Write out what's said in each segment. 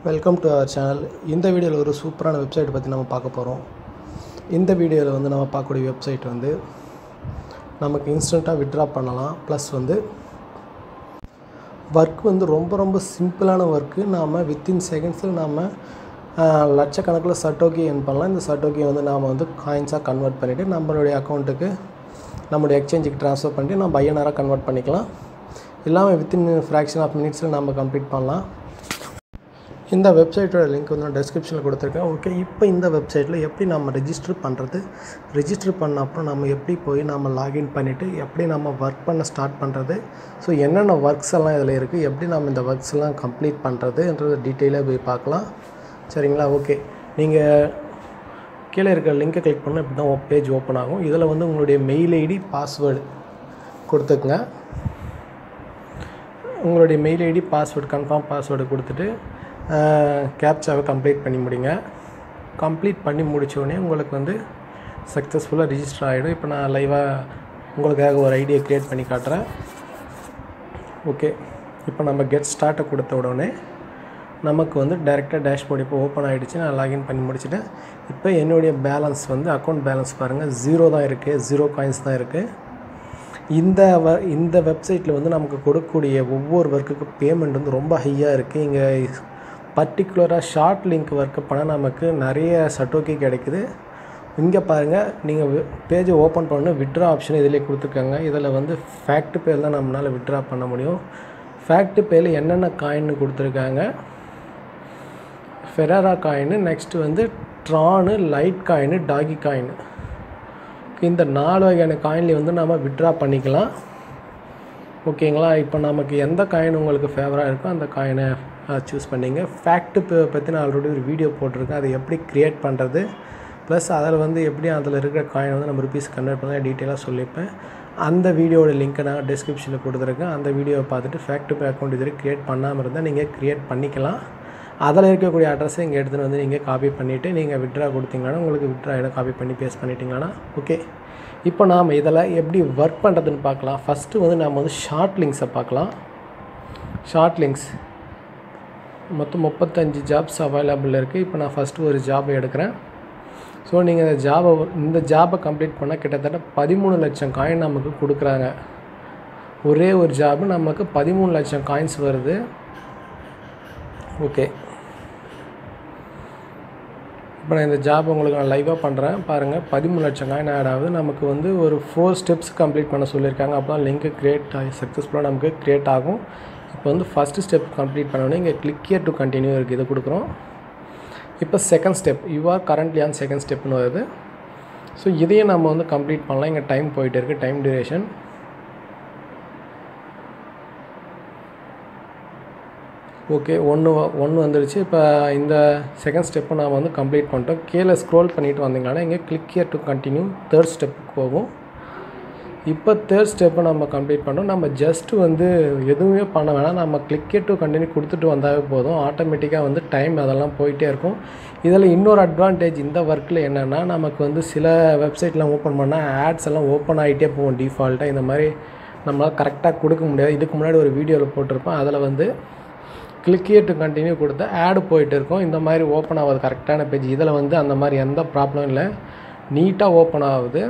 welcome to our channel இந்த வீடியோவில் ஒரு சூப்பரான வெப்சைட் பற்றி நம்ம பார்க்க போகிறோம் இந்த வீடியோவில் வந்து நம்ம பார்க்கக்கூடிய வெப்சைட் வந்து நமக்கு இன்ஸ்டண்ட்டாக விட்ரா பண்ணலாம் ப்ளஸ் வந்து ஒர்க் வந்து ரொம்ப ரொம்ப சிம்பிளான ஒர்க்கு நாம் வித்தின் செகண்ட்ஸில் நாம் லட்சக்கணக்கில் சட்டோக்கி என் பண்ணலாம் இந்த சட்டோக்கி வந்து நாம் வந்து காயின்ஸாக கன்வெர்ட் பண்ணிவிட்டு நம்மளுடைய அக்கௌண்ட்டுக்கு நம்மளுடைய எக்ஸ்சேஞ்சுக்கு ட்ரான்ஸ்ஃபர் பண்ணிட்டு நம்ம ஐஎன்ஆராக கன்வெர்ட் பண்ணிக்கலாம் இல்லாமல் வித்தின் ஃப்ராக்ஷன் ஆஃப் மினிட்ஸில் நம்ம கம்ப்ளீட் பண்ணலாம் இந்த வெப்சைட்டோட லிங்க் வந்து நான் டெஸ்கிரிப்ஷனில் கொடுத்துருக்கேன் ஓகே இப்போ இந்த வெப்சைட்டில் எப்படி நம்ம ரெஜிஸ்டர் பண்ணுறது ரெஜிஸ்டர் பண்ண அப்புறம் நம்ம எப்படி போய் நம்ம லாகின் பண்ணிவிட்டு எப்படி நம்ம ஒர்க் பண்ண ஸ்டார்ட் பண்ணுறது ஸோ என்னென்ன ஒர்க்ஸ் எல்லாம் இதில் இருக்குது எப்படி நம்ம இந்த ஒர்க்ஸ் எல்லாம் கம்ப்ளீட் பண்ணுறதுன்றது டீட்டெயிலாக போய் பார்க்கலாம் சரிங்களா ஓகே நீங்கள் கீழே இருக்கிற லிங்கை கிளிக் பண்ணால் இப்படி தான் பேஜ் ஓப்பன் ஆகும் இதில் வந்து உங்களுடைய மெயில் ஐடி பாஸ்வேர்டு கொடுத்துக்குங்க உங்களுடைய mail ID password confirm password கொடுத்துட்டு கேப்சாவை கம்ப்ளீட் பண்ணி முடிங்க கம்ப்ளீட் பண்ணி முடித்தோடனே உங்களுக்கு வந்து சக்ஸஸ்ஃபுல்லாக ரிஜிஸ்டர் ஆகிடும் இப்போ நான் லைவாக உங்களுக்காக ஒரு ஐடியா க்ரியேட் பண்ணி காட்டுறேன் ஓகே இப்போ நம்ம கெட் ஸ்டார்ட்டை கொடுத்த உடனே நமக்கு வந்து டேரெக்டாக டேஷ்போர்ட் இப்போ ஓப்பன் ஆகிடுச்சு நான் லாகின் பண்ணி முடிச்சிட்டேன் இப்போ என்னுடைய பேலன்ஸ் வந்து அக்கௌண்ட் பேலன்ஸ் பாருங்கள் ஜீரோ தான் இருக்குது ஜீரோ காயின்ஸ் தான் இருக்குது இந்த வ இந்த வெப்சைட்டில் வந்து நமக்கு கொடுக்கக்கூடிய ஒவ்வொரு ஒர்க்குக்கு பேமெண்ட் வந்து ரொம்ப ஹையாக இருக்குது இங்கே பர்டிகுலராக ஷார்ட் லிங்க் ஒர்க்கு பண்ணால் நமக்கு நிறைய சட்டோக்கி கிடைக்குது இங்கே பாருங்கள் நீங்கள் பேஜை ஓப்பன் பண்ணணும் விட்ரா ஆப்ஷன் இதிலே கொடுத்துருக்காங்க இதில் வந்து ஃபேக்ட் பேர் தான் நம்மளால் விட்ரா பண்ண முடியும் ஃபேக்ட் பேரில் என்னென்ன காயின்னு கொடுத்துருக்காங்க ஃபெராரா காயின்னு நெக்ஸ்ட்டு வந்து ட்ரானு லைட் காயின்னு டாகி காயின் இந்த நாலு வகையான காயின்லேயும் வந்து நம்ம விட்ரா பண்ணிக்கலாம் ஓகேங்களா இப்போ நமக்கு எந்த காயின் உங்களுக்கு ஃபேவராக இருக்கோ அந்த காயினை சூஸ் பண்ணிங்க ஃபேக்ட்டு பற்றி நான் ஆல்ரெடி ஒரு வீடியோ போட்டிருக்கேன் அதை எப்படி க்ரியேட் பண்ணுறது ப்ளஸ் அதில் வந்து எப்படி அதில் இருக்கிற காயின் வந்து நம்ம ருபீஸ் கன்வெர்ட் பண்ண டீட்டெயிலாக சொல்லியிருப்பேன் அந்த வீடியோட லிங்க்கை நான் டிஸ்கிரிப்ஷனில் கொடுத்துருக்கேன் அந்த வீடியோவை பார்த்துட்டு ஃபேக்ட் பே அக்கௌண்ட் இது க்ரியேட் பண்ணாமல் இருந்தால் நீங்கள் க்ரியேட் பண்ணிக்கலாம் அதில் இருக்கக்கூடிய அட்ரஸை இங்கே எடுத்துகிட்டு வந்து நீங்கள் காப்பி பண்ணிவிட்டு நீங்கள் விட்ரா கொடுத்தீங்கன்னா உங்களுக்கு விட்ரா இடம் காப்பி பண்ணி பேஸ்ட் பண்ணிட்டீங்கன்னா ஓகே இப்போ நாம் இதில் எப்படி ஒர்க் பண்ணுறதுன்னு பார்க்கலாம் ஃபஸ்ட்டு வந்து நாம் வந்து ஷார்ட் லிங்க்ஸை பார்க்கலாம் ஷார்ட் லிங்க்ஸ் மொத்தம் முப்பத்தஞ்சு ஜாப்ஸ் அவைலபிள் இருக்குது இப்போ நான் ஃபஸ்ட்டு ஒரு ஜாபை எடுக்கிறேன் ஸோ நீங்கள் இந்த ஜாபை இந்த ஜாபை கம்ப்ளீட் பண்ணால் கிட்டத்தட்ட பதிமூணு லட்சம் காயின் நமக்கு கொடுக்குறாங்க ஒரே ஒரு ஜாபு நமக்கு பதிமூணு லட்சம் காயின்ஸ் வருது ஓகே இப்போ நான் இந்த ஜாப் உங்களுக்கு நான் லைவாக பண்ணுறேன் பாருங்கள் பதிமூணு லட்சம் காயின் ஆட் ஆகுது நமக்கு வந்து ஒரு ஃபோர் ஸ்டெப்ஸ் கம்ப்ளீட் பண்ண சொல்லியிருக்காங்க அப்போ தான் லிங்க்கு க்ரியேட் ஆகி சக்ஸஸ்ஃபுல்லாக நமக்கு க்ரியேட் ஆகும் இப்போ வந்து ஃபஸ்ட்டு ஸ்டெப் கம்ப்ளீட் பண்ணோன்னே இங்கே கிளிக் இயர் டு கண்டினியூ இருக்குது இதை கொடுக்குறோம் இப்போ second step you are currently on second ஸ்டெப்னு வருது ஸோ இதையும் நம்ம வந்து கம்ப்ளீட் பண்ணலாம் இங்கே டைம் போயிட்டு இருக்குது டைம் டியூரேஷன் ஓகே ஒன்று ஒன்று வந்துடுச்சு இப்போ இந்த செகண்ட் ஸ்டெப்பை நாம் வந்து கம்ப்ளீட் பண்ணிட்டோம் கீழே ஸ்க்ரோல் பண்ணிவிட்டு வந்தீங்கன்னா இங்கே click here to continue third ஸ்டெப்புக்கு போகும் இப்போ தேர்ட் ஸ்டெப்பை நம்ம கம்ப்ளீட் பண்ணோம் நம்ம ஜஸ்ட்டு வந்து எதுவுமே பண்ண வேணாம் நம்ம கிளிக் டு கண்டினியூ கொடுத்துட்டு வந்தாவே போதும் ஆட்டோமேட்டிக்காக வந்து டைம் அதெல்லாம் போயிட்டே இருக்கும் இதில் இன்னொரு அட்வான்டேஜ் இந்த ஒர்க்கில் என்னென்னா நமக்கு வந்து சில வெப்சைட்லாம் ஓப்பன் பண்ணால் ஆட்ஸ் எல்லாம் ஓப்பன் ஆகிட்டே போகும் டிஃபால்ட்டாக இந்த மாதிரி நம்மளால் கரெக்டாக கொடுக்க முடியாது இதுக்கு முன்னாடி ஒரு வீடியோவில் போட்டிருப்போம் அதில் வந்து கிளிக் டு கண்டினியூ கொடுத்தா ஆடு போயிட்டு இருக்கும் இந்த மாதிரி ஓப்பன் ஆகுது கரெக்டான பேஜ் இதில் வந்து அந்த மாதிரி எந்த ப்ராப்ளம் இல்லை நீட்டாக ஓப்பன் ஆகுது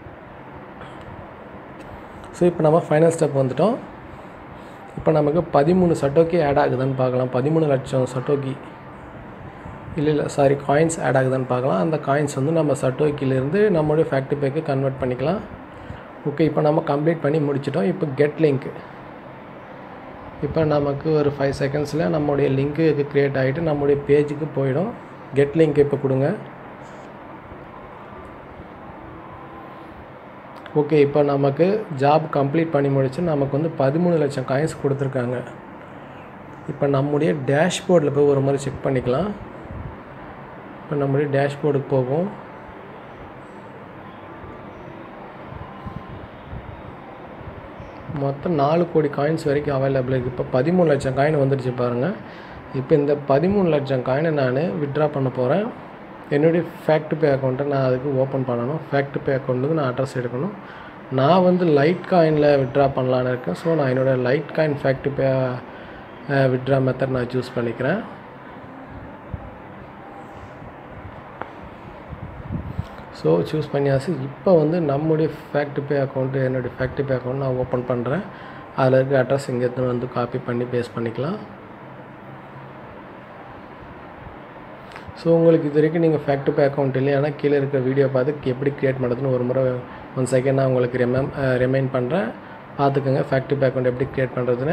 ஸோ இப்போ நம்ம ஃபைனல் ஸ்டெப் வந்துட்டோம் இப்போ நமக்கு பதிமூணு சட்டோக்கி ஆட் ஆகுதுன்னு பார்க்கலாம் பதிமூணு லட்சம் சட்டோக்கி இல்லை இல்லை சாரி காயின்ஸ் ஆட் ஆகுதுன்னு பார்க்கலாம் அந்த காயின்ஸ் வந்து நம்ம சட்டோக்கிலேருந்து நம்மளுடைய ஃபேக்ட்ரி பேக்கு கன்வெர்ட் பண்ணிக்கலாம் ஓகே இப்போ நம்ம கம்ப்ளீட் பண்ணி முடிச்சிட்டோம் இப்போ கெட் லிங்க் இப்போ நமக்கு ஒரு ஃபைவ் செகண்ட்ஸில் நம்மளுடைய லிங்க்கு இது க்ரியேட் ஆகிட்டு நம்மளுடைய பேஜுக்கு போயிடும் கெட் லிங்க் இப்போ கொடுங்க ஓகே இப்போ நமக்கு ஜாப் கம்ப்ளீட் பண்ணி முடிச்சு நமக்கு வந்து பதிமூணு லட்சம் காயின்ஸ் கொடுத்துருக்காங்க இப்போ நம்முடைய டேஷ்போர்டில் போய் ஒரு மாதிரி செக் பண்ணிக்கலாம் இப்போ நம்முடைய டேஷ்போர்டுக்கு போகும் மொத்தம் நாலு கோடி காயின்ஸ் வரைக்கும் அவைலபிள் இருக்குது இப்போ பதிமூணு லட்சம் காயின் வந்துடுச்சு பாருங்கள் இப்போ இந்த பதிமூணு லட்சம் காயினை நான் விட்ரா பண்ண போகிறேன் என்னுடைய ஃபேக்ட் பே அக்கௌண்ட்டை நான் அதுக்கு ஓப்பன் பண்ணணும் ஃபேக்ட் பே அக்கௌண்ட்டுக்கு நான் அட்ரஸ் எடுக்கணும் நான் வந்து லைட் காயினில் விட்ரா பண்ணலான்னு இருக்கேன் ஸோ நான் என்னோடய light coin FaucetPay withdraw method நான் சூஸ் பண்ணிக்கிறேன் ஸோ சூஸ் பண்ணியாச்சு இப்போ வந்து நம்முடைய ஃபேக்ட் பே அக்கௌண்ட்டு என்னுடைய ஃபேக்ட் பே அக்கௌண்ட் நான் ஓப்பன் பண்ணுறேன் அதில் இருக்க அட்ரஸ் இங்கே எடுத்துன்னு வந்து காப்பி பண்ணி பேஸ்ட் பண்ணிக்கலாம் ஸோ உங்களுக்கு இது வரைக்கும் நீங்கள் ஃபேக்ட் பே அக்கௌண்ட் இல்லையானா கீழே இருக்க வீடியோ பார்த்து எப்படி க்ரியேட் பண்ணுறதுன்னு ஒரு முறை ஒன் செகண்ட் நான் உங்களுக்கு ரிமெம் ரிமைண்ட் பண்ணுறேன் பார்த்துக்கோங்க ஃபேக்ட் பே அக்கௌண்ட் எப்படி க்ரியேட் பண்ணுறதுன்னு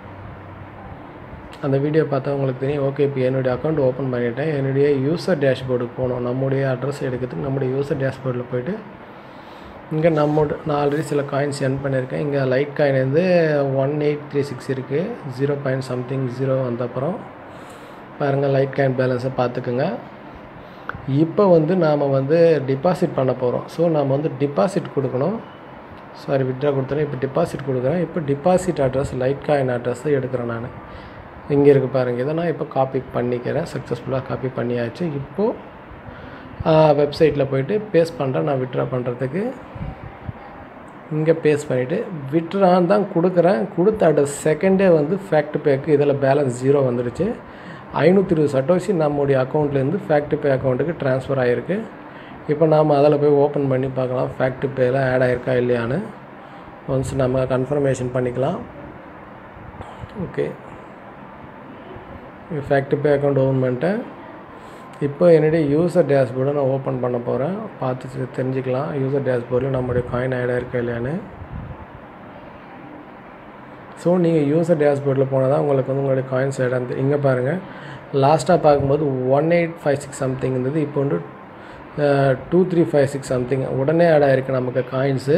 அந்த வீடியோ பார்த்தா உங்களுக்கு தெரியும் ஓகே இப்போ என்னுடைய அக்கௌண்ட் ஓப்பன் பண்ணிவிட்டேன் என்னுடைய யூசர் டேஷ்போர்டுக்கு போகணும் நம்முடைய அட்ரஸ் எடுக்கிறதுக்கு நம்முடைய யூசர் டேஷ்போர்டில் போயிட்டு இங்கே நம்மோட நான் ஆல்ரெடி சில காயின்ஸ் சென்ட் பண்ணியிருக்கேன் இங்கே லைட் காயின் வந்து ஒன் எயிட் த்ரீ சிக்ஸ் இருக்குது ஜீரோ பாயிண்ட் சம்திங் ஜீரோ வந்த அப்புறம் பாருங்கள் லைட் காயின் பேலன்ஸை பார்த்துக்குங்க இப்போ வந்து நாம் வந்து டிபாசிட் பண்ண போகிறோம் ஸோ நாம் வந்து டிபாசிட் கொடுக்கணும் சாரி விட்ரா கொடுத்துறேன் இப்போ டிபாசிட் கொடுக்குறேன் இப்போ deposit address light coin address எடுக்கிறேன் நான் இங்கே இருக்குது பாருங்கள் இதை நான் இப்போ காப்பி பண்ணிக்கிறேன் சக்ஸஸ்ஃபுல்லாக காப்பி பண்ணியாச்சு இப்போது வெப்சைட்டில் போயிட்டு பேஸ்ட் பண்ணுறேன் நான் விட்ரா பண்ணுறதுக்கு இங்கே பேஸ்ட் பண்ணிவிட்டு விட்ரான் தான் கொடுக்குறேன் கொடுத்த அடுத்த செகண்டே வந்து ஃபேக்ட் பேக்கு இதில் பேலன்ஸ் ஜீரோ வந்துடுச்சு ஐநூற்றி இருபது சட்டோசி நம்முடைய அக்கௌண்ட்லேருந்து ஃபேக்ட் பே அக்கௌண்ட்டுக்கு ட்ரான்ஸ்ஃபர் ஆகிருக்கு இப்போ நாம் அதில் போய் ஓப்பன் பண்ணி பார்க்கலாம் ஃபேக்ட் பேயில் ஆட் ஆகிருக்கா இல்லையான்னு ஒன்ஸ் நம்ம கன்ஃபர்மேஷன் பண்ணிக்கலாம் okay FaucetPay account open பண்ணிட்டேன் இப்போ என்னுடைய யூசர் டேஷ்போர்டை நான் ஓப்பன் பண்ண போகிறேன் பார்த்து தெரிஞ்சுக்கலாம் யூசர் டேஷ்போர்டில் நம்மளுடைய காயின் ஆட் ஆகிருக்கா இல்லையான்னு ஸோ நீங்கள் யூசர் டேஷ்போர்டில் போனால் தான் உங்களுக்கு வந்து உங்களுடைய காயின்ஸ் இடம் இங்கே பாருங்கள் லாஸ்ட்டாக பார்க்கும்போது one eight five six something இருந்தது இப்போ வந்து two three five six something உடனே ஆட் ஆகிருக்கு நமக்கு காயின்ஸு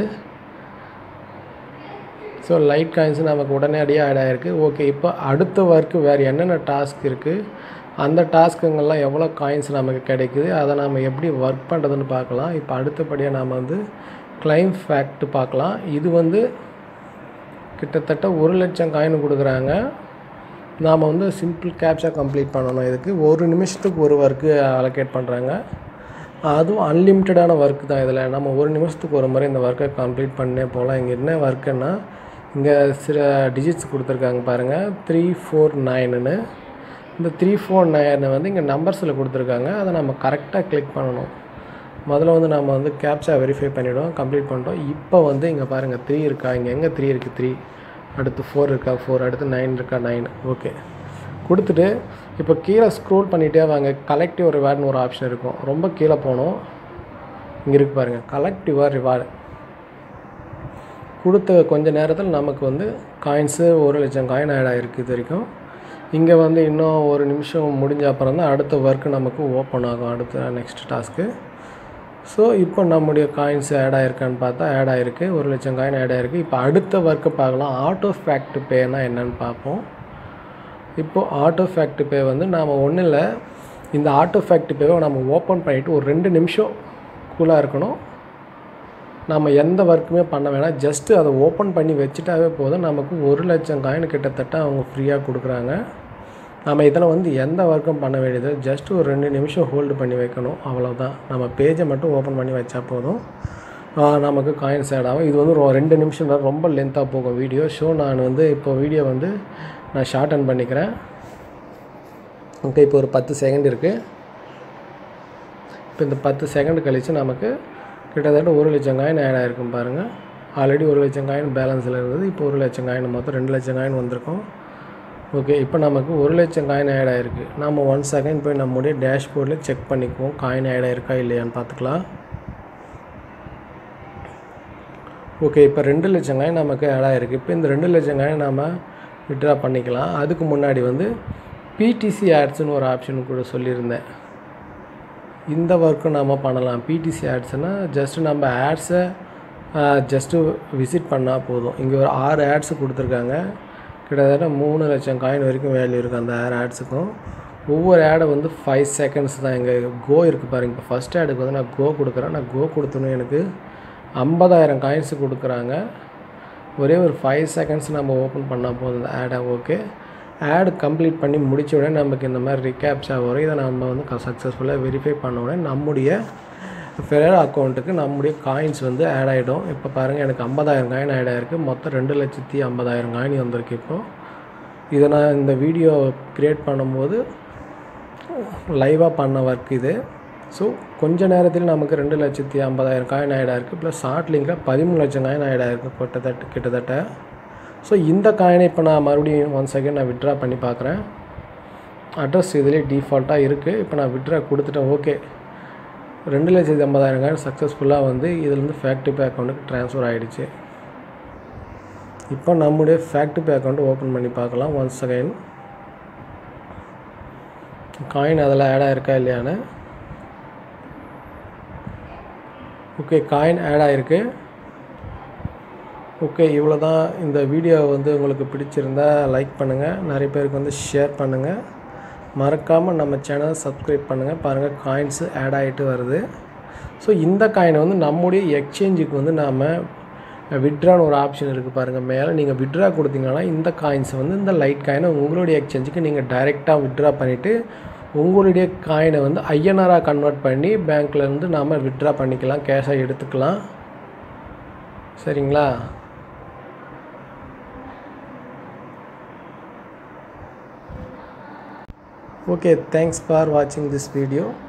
ஸோ லைட் காயின்ஸு நமக்கு உடனடியாக ஆட் ஆகிருக்கு ஓகே இப்போ அடுத்த ஒர்க்கு வேறு என்னென்ன டாஸ்க் இருக்குது அந்த டாஸ்க்குங்கெல்லாம் எவ்வளோ காயின்ஸ் நமக்கு கிடைக்குது அதை நாம் எப்படி ஒர்க் பண்ணுறதுன்னு பார்க்கலாம் இப்போ அடுத்தபடியாக நாம் வந்து கிளைம் ஃபேக்ட் பார்க்கலாம் இது வந்து கிட்டத்தட்ட ஒரு லட்சம் காயின் கொடுக்குறாங்க நாம் வந்து சிம்பிள் கேப்ஸாக கம்ப்ளீட் பண்ணணும் இதுக்கு ஒரு நிமிஷத்துக்கு ஒரு ஒர்க்கு அலோகேட் பண்ணுறாங்க அதுவும் அன்லிமிட்டடான ஒர்க் தான் இதில் நம்ம ஒரு நிமிஷத்துக்கு ஒரு முறை இந்த ஒர்க்கை கம்ப்ளீட் பண்ணே போகலாம் இங்கே என்ன ஒர்க்குன்னா இங்கே சில டிஜிட்ஸ் கொடுத்துருக்காங்க பாருங்கள் த்ரீ ஃபோர் நைனுன்னு இந்த த்ரீ ஃபோர் நைனை வந்து இங்கே நம்பர்ஸில் கொடுத்துருக்காங்க அதை நம்ம கரெக்டாக கிளிக் பண்ணணும் முதல்ல வந்து நம்ம வந்து கேப்சா வெரிஃபை பண்ணிவிடுவோம் கம்ப்ளீட் பண்ணிட்டோம் இப்போ வந்து இங்கே பாருங்கள் த்ரீ இருக்கா இங்கே எங்கே த்ரீ இருக்குது த்ரீ அடுத்து ஃபோர் இருக்கா ஃபோர் அடுத்து நைன் இருக்கா நைன் ஓகே கொடுத்துட்டு இப்போ கீழே ஸ்க்ரோல் பண்ணிகிட்டே வாங்க கலெக்டிவ் ரிவார்ட்னு ஒரு ஆப்ஷன் இருக்கும் ரொம்ப கீழே போகணும் இங்கே இருக்கு பாருங்கள் கலெக்டிவாக ரிவார்டு கொடுத்த கொஞ்ச நேரத்தில் நமக்கு வந்து காயின்ஸு ஒரு லட்சம் காயின் ஆட் ஆகிருக்கு இது வரைக்கும் இங்கே வந்து இன்னும் ஒரு நிமிஷம் முடிஞ்ச அப்புறம் தான் அடுத்த ஒர்க்கு நமக்கு ஓப்பன் ஆகும் அடுத்த நெக்ஸ்ட் டாஸ்க்கு ஸோ இப்போ நம்முடைய காயின்ஸ் ஆட் ஆகிருக்கான்னு பார்த்தா ஆட் ஆகிருக்கு ஒரு லட்சம் காயின் ஆட் ஆகிருக்கு இப்போ அடுத்த ஒர்க்கை பார்க்கலாம் ஆட்டோ ஃபேக்ட் பேனா என்னன்னு பார்ப்போம் இப்போது ஆட்டோ ஃபேக்ட் பே வந்து நாம் ஒன்றும் இல்லை இந்த ஆட்டோ ஃபேக்ட் பேவை நம்ம ஓப்பன் பண்ணிவிட்டு ஒரு ரெண்டு நிமிஷம் கூலாக இருக்கணும் நம்ம எந்த ஒர்க்குமே பண்ண வேணாம் ஜஸ்ட்டு அதை ஓப்பன் பண்ணி வச்சுட்டாவே போதும் நமக்கு ஒரு லட்சம் காயின் கிட்டத்தட்ட அவங்க ஃப்ரீயாக கொடுக்குறாங்க நம்ம இதில் வந்து எந்த ஒர்க்கும் பண்ண வேண்டியது ஜஸ்ட் ஒரு ரெண்டு நிமிஷம் ஹோல்டு பண்ணி வைக்கணும் அவ்வளோதான் நம்ம பேஜை மட்டும் ஓப்பன் பண்ணி வச்சா போதும் நமக்கு காயின்ஸ் ஆட் ஆகும் இது வந்து ரொ- ரெண்டு நிமிஷம் தான் ரொம்ப லென்த்தாக போகும் வீடியோ ஷோ நான் வந்து இப்போ வீடியோ வந்து நான் ஷார்டன் பண்ணிக்கிறேன் ஓகே இப்போ ஒரு பத்து செகண்ட் இருக்குது இப்போ இந்த பத்து செகண்ட் கழித்து நமக்கு கிட்டத்தட்ட ஒரு லட்சம் காயின் ஆட் ஆகிருக்கும் பாருங்கள் ஆல்ரெடி ஒரு லட்சம் காயின் பேலன்ஸில் இருந்தது இப்போ ஒரு லட்சம் காயின் மொத்தம் ரெண்டு லட்சம் காயின் வந்திருக்கும் ஓகே இப்போ நமக்கு ஒரு லட்சம் காயின் ஆட் ஆகிருக்கு நம்ம ஒன் செகண்ட் போய் நம்முடைய டேஷ்போர்டில் செக் பண்ணிக்குவோம் காயின் ஆட் ஆகிருக்கா இல்லையான்னு பார்த்துக்கலாம் ஓகே இப்போ ரெண்டு லட்சம் காயின் நமக்கு ஆட் ஆகிருக்கு இப்போ இந்த ரெண்டு லட்சம் காயின் நாம் விட்ரா பண்ணிக்கலாம் அதுக்கு முன்னாடி வந்து பிடிசி ஆட்ஸ்னு ஒரு ஆப்ஷன் கூட சொல்லியிருந்தேன் இந்த ஒர்க்கும் நம்ம பண்ணலாம் பிடிசி ஆட்ஸ்னால் ஜஸ்ட் நம்ம ஆட்ஸை ஜஸ்ட்டு விசிட் பண்ணால் போதும் இங்கே ஒரு ஆறு ஆட்ஸ் கொடுத்துருக்காங்க கிட்டத்தட்ட மூணு லட்சம் காயின் வரைக்கும் வேல்யூ இருக்குது அந்த ஆறு ஆட்ஸுக்கும் ஒவ்வொரு ஆடை வந்து ஃபைவ் செகண்ட்ஸ் தான் இங்கே கோ இருக்குது பாருங்க இப்போ ஃபஸ்ட் ஆடுக்கு வந்து நான் கோ கொடுக்குறேன் நான் கோ கொடுத்தோன்னே எனக்கு ஐம்பதாயிரம் காயின்ஸ் கொடுக்குறாங்க ஒரே ஒரு ஃபைவ் செகண்ட்ஸ் நம்ம ஓப்பன் பண்ணால் போதும் இந்த ஆடை ஓகே ஆட் கம்ப்ளீட் பண்ணி முடிச்ச உடனே நமக்கு இந்த மாதிரி ரிகேப்ஸா வரும் இதை நம்ம வந்து சக்ஸஸ்ஃபுல்லாக வெரிஃபை பண்ண உடனே நம்முடைய ஃபெரர் அக்கௌண்ட்டுக்கு நம்முடைய காயின்ஸ் வந்து ஆட் ஆகிடும் இப்போ பாருங்கள் எனக்கு ஐம்பதாயிரம் காயின் ஆட் ஆகிருக்கு மொத்தம் ரெண்டு லட்சத்தி ஐம்பதாயிரம் காயின் வந்திருக்கு இப்போது இதை நான் இந்த வீடியோ க்ரியேட் பண்ணும்போது லைவாக பண்ண ஒர்க் இது ஸோ கொஞ்ச நேரத்தில் நமக்கு ரெண்டு லட்சத்தி ஐம்பதாயிரம் காயின் ஆட் ஆயிருக்கு ப்ளஸ் ஷார்ட் லிங்கில் பதிமூணு லட்சம் காயின் ஆட் ஆயிருக்கு கிட்டத்தட்ட கிட்டத்தட்ட ஸோ இந்த காயினை இப்போ நான் மறுபடியும் ஒன் செகண்ட் நான் விட்ரா பண்ணி பார்க்குறேன் அட்ரஸ் இதிலே டிஃபால்ட்டாக இருக்குது இப்போ நான் விட்ரா கொடுத்துட்டேன் ஓகே ரெண்டு லட்சத்தி ஐம்பதாயிரம் காயின் சக்ஸஸ்ஃபுல்லாக வந்து இதுலேருந்து ஃபேக்ட்ரி பே அக்கௌண்ட்டுக்கு ட்ரான்ஸ்ஃபர் ஆகிடுச்சு இப்போ நம்முடைய ஃபேக்ட்ரி பே அக்கௌண்ட் ஓப்பன் பண்ணி பார்க்கலாம் ஒன்ஸ் அகைன் காயின் அதில் ஆட் ஆகிருக்கா இல்லையான்னு ஓகே காயின் ஆட் ஆகிருக்கு ஓகே இவ்வளோ தான் இந்த வீடியோ வந்து உங்களுக்கு பிடிச்சிருந்தா லைக் பண்ணுங்கள் நிறைய பேருக்கு வந்து ஷேர் பண்ணுங்கள் மறக்காமல் நம்ம சேனலை சப்ஸ்கிரைப் பண்ணுங்கள் பாருங்கள் காயின்ஸு ஆட் ஆகிட்டு வருது ஸோ இந்த காயினை வந்து நம்முடைய எக்ஸ்சேஞ்சுக்கு வந்து நாம் விட்ரான்னு ஒரு ஆப்ஷன் இருக்குது பாருங்கள் மேலே நீங்கள் விட்ரா கொடுத்தீங்கன்னா இந்த காயின்ஸை வந்து இந்த லைட் காயினை உங்களுடைய எக்ஸ்சேஞ்சுக்கு நீங்கள் டைரெக்டாக விட்ரா பண்ணிவிட்டு உங்களுடைய காயினை வந்து ஐஎன்ஆராக கன்வெர்ட் பண்ணி பேங்க்லேருந்து நாம் விட்ரா பண்ணிக்கலாம் கேஷாக எடுத்துக்கலாம் சரிங்களா ஓகே தேங்க்ஸ் ஃபார் வாட்சிங் திஸ் வீடியோ